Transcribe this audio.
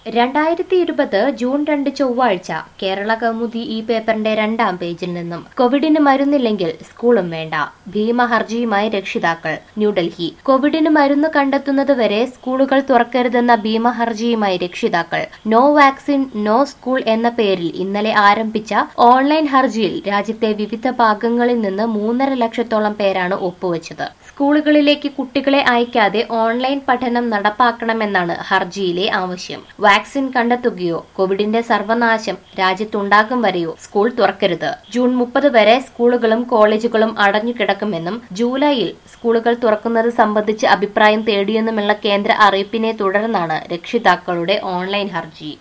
രണ്ടായിരത്തി ഇരുപത് ജൂൺ രണ്ട് ചൊവ്വാഴ്ച കേരള കൗമുദി ഈ പേപ്പറിന്റെ രണ്ടാം പേജിൽ നിന്നും കോവിഡിന് മരുന്നില്ലെങ്കിൽ സ്കൂളും വേണ്ട ഭീമ ഹർജിയുമായി രക്ഷിതാക്കൾ ന്യൂഡൽഹി കോവിഡിന് മരുന്ന് കണ്ടെത്തുന്നതുവരെ സ്കൂളുകൾ തുറക്കരുതെന്ന ഭീമ ഹർജിയുമായി രക്ഷിതാക്കൾ നോ വാക്സിൻ നോ സ്കൂൾ എന്ന പേരിൽ ഇന്നലെ ആരംഭിച്ച ഓൺലൈൻ ഹർജിയിൽ രാജ്യത്തെ വിവിധ ഭാഗങ്ങളിൽ നിന്ന് മൂന്നര ലക്ഷത്തോളം പേരാണ് ഒപ്പുവച്ചത് സ്കൂളുകളിലേക്ക് കുട്ടികളെ അയക്കാതെ ഓൺലൈൻ പഠനം നടപ്പാക്കണമെന്നാണ് ഹർജിയിലെ ആവശ്യം വാക്സിൻ കണ്ടെത്തുകയോ കോവിഡിന്റെ സർവനാശം രാജ്യത്തുണ്ടാകും വരെയോ സ്കൂൾ തുറക്കരുത് ജൂൺ മുപ്പത് വരെ സ്കൂളുകളും കോളേജുകളും അടഞ്ഞുകിടക്കുമെന്നും ജൂലൈയിൽ സ്കൂളുകൾ തുറക്കുന്നത് സംബന്ധിച്ച് അഭിപ്രായം തേടിയെന്നുമുള്ള കേന്ദ്ര അറിയിപ്പിനെ തുടർന്നാണ് രക്ഷിതാക്കളുടെ ഓൺലൈൻ ഹർജി